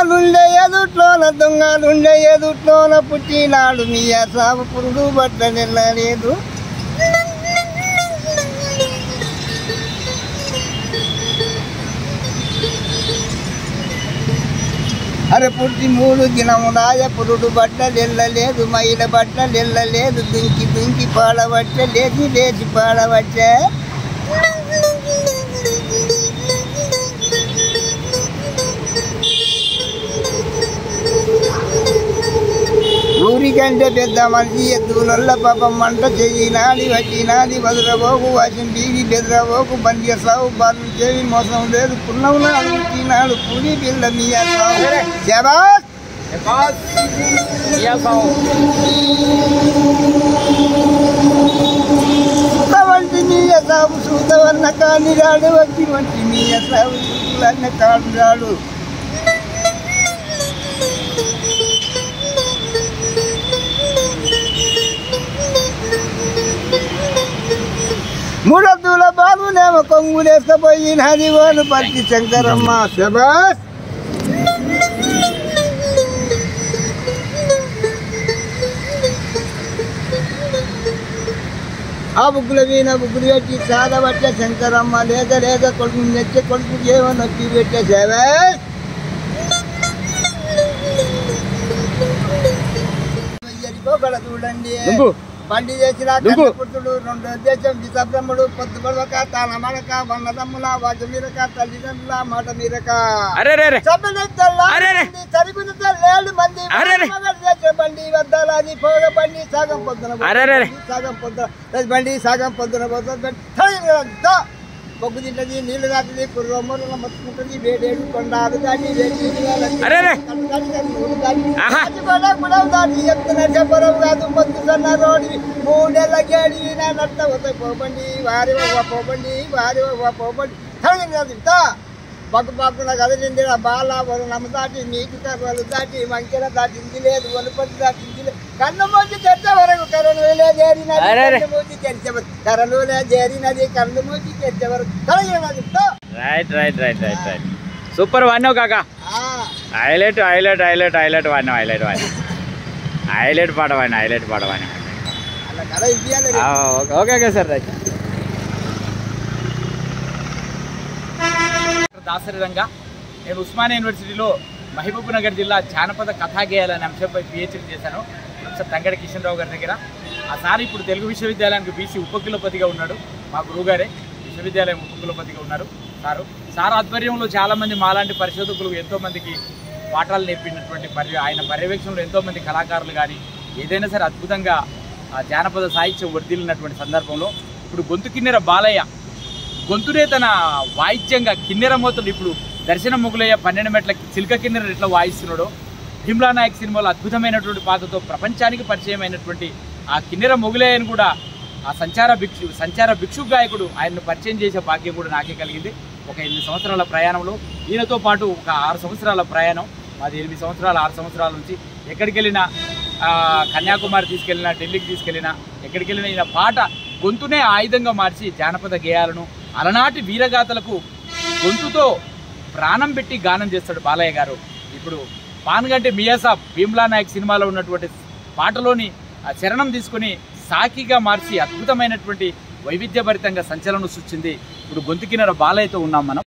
దొంగలుండే ఎదుట్లోన దొంగలుండే ఎదుట్లోన పుట్టినాడు మీ సాగు పురుడు బట్ట నిల్లలేదు అరే పుట్టి మూడు దినమునాయ పురుడు బట్టలు ఎల్లలేదు మైల బట్టలు ఎల్లలేదు దుంకి దుంకి పాడబట్ట లేచి లేచి పాడబట్టే ఊరికంటే పెద్ద మనిషి ఎద్దులల్ల పాపం మంట చెయ్యినాది వచ్చినాది వదలబోకు వాసిన బీది బెదరబోకు బండి సాగు బాలు చెవి మోసం లేదు పున్నవున అడుగుతున్నాడు పులి పిల్ల మీ శబాస్ వంటి మీ సాగు సూతవన్న కాని రాడు వచ్చి వంటి మీ సాగు సూతులన్న కాడు రాడు మూడొద్దుల బాలునేమో కొంగులేసుకపోయినది వాళ్ళు పట్టి శంకరమ్మ శబాస్ ఆ బుక్కుల వీణ బుక్కులు పెట్టి సాదబట్టే శంకరమ్మ లేక లేక కొడుకు నెచ్చే కొడుకు ఏమో నొక్కి పెట్టే శబాస్ ఎరికోగల చూడండి దుంపు. బండి చేసిన దుంపు. పుత్రుడు రెండు దేశం విషబ్రహ్మడు పొత్తు పడవక తాన మనక వన్నదమ్ముల వాజ మీరక తల్లిదండ్రుల మాట మీరక అరే రే రే అరే రే. ఏడు మంది అరే రే. మగడు చేసిన బండి వద్దాలని పోగ బండి సగం పొద్దున అరే రే రే. సగం పొద్దున బండి సగం పొద్దున పోతుంది బొగ్గు తింటది నీళ్లు కాస్తుంది కుర్రమ్మరుల మొత్తుకుంటుంది వేడేడు కొండాలు కానీ వేడి అరే రే. ఆహా. కాదు పొద్దు సన్న రోడ్డు మూడేళ్ళ గేడి నా నట్ట పోతాయి పోబండి వారి పోబండి వారి పోబండి ఇంత పక్కు పక్కున కదిలింది ఆ బాల వరుణమ్మ దాటి నీటి కర్రలు దాటి వంకెన దాటింది లేదు వలుపతి దాటింది లేదు కన్ను మూసి తెచ్చే వరకు కరెనులే చేరినది అరే రే. కన్ను మూసి తెరిచే వరకు కరెనులే చేరినది కన్ను మూసి తెచ్చే వరకు కలిగినది right right right right right super వాడినావు కాకా హైలైట్ హైలైట్ హైలైట్ హైలైట్ వాడినావు హైలైట్ వాడినా హైలైట్ పాట వాడినా హైలైట్ పాట వాడినా అలా కథ ఇవ్వాలి ఆ, okay okay okay sir right Dasari Ranga నేను ఉస్మానియా యూనివర్సిటీలో మహబూబ్ నగర్ జిల్లా జానపద కథా గేయాలు అనే అంశంపై పిహెచ్డీ చేశాను ప్రొఫెసర్ తంగడి కిషన్ రావు గారి దగ్గర ఆ సార్ ఇప్పుడు తెలుగు విశ్వవిద్యాలయానికి బీసీ ఉపకులపతిగా ఉన్నాడు మా గురువుగారే విశ్వవిద్యాలయం ఉపకులపతిగా ఉన్నారు సారు సార్ ఆధ్వర్యంలో చాలామంది మాలాంటి పరిశోధకులు ఎంతోమందికి పాఠాలు నేర్పినటువంటి పర్య ఆయన పర్యవేక్షణలో ఎంతోమంది కళాకారులు కానీ ఏదైనా సరే అద్భుతంగా ఆ జానపద సాహిత్యం వర్ధిల్లినటువంటి సందర్భంలో ఇప్పుడు గొంతు కిన్నెర బాలయ్య గొంతునే తన వాయిద్యంగా కిన్నెర మోతలు ఇప్పుడు దర్శన మొగులయ్య పన్నెండు మెట్ల చిల్క కిన్నెర ఎట్లా వాయిస్తున్నాడో భీమ్లా నాయక్ సినిమాలో అద్భుతమైనటువంటి పాటతో ప్రపంచానికి పరిచయమైనటువంటి ఆ కిన్నెర మొగులయ్యను కూడా ఆ సంచార భిక్షు సంచార భిక్షు గాయకుడు ఆయన్ను పరిచయం చేసే భాగ్యం కూడా నాకే కలిగింది ఒక ఎనిమిది సంవత్సరాల ప్రయాణంలో ఈయనతో పాటు ఒక ఆరు సంవత్సరాల ప్రయాణం మాది ఎనిమిది సంవత్సరాలు ఆరు సంవత్సరాల నుంచి ఎక్కడికి వెళ్ళినా ఆ, కన్యాకుమారి తీసుకెళ్ళినా ఢిల్లీకి తీసుకెళ్ళినా ఎక్కడికి వెళ్ళినా ఈయన పాట గొంతునే ఆయుధంగా మార్చి జానపద గేయాలను అలనాటి వీరగాథలకు గొంతుతో ప్రాణం పెట్టి గానం చేస్తాడు బాలయ్య గారు ఇప్పుడు పాన్గంటి మియాసాబ్ భీమ్లా నాయక్ సినిమాలో ఉన్నటువంటి పాటలోని ఆ చరణం తీసుకొని సాకిగా మార్చి అద్భుతమైనటువంటి వైవిధ్యభరితంగా సంచలనం సృష్టించింది ఇప్పుడు గొంతుకినర బాలయ్యతో ఉన్నాం మనం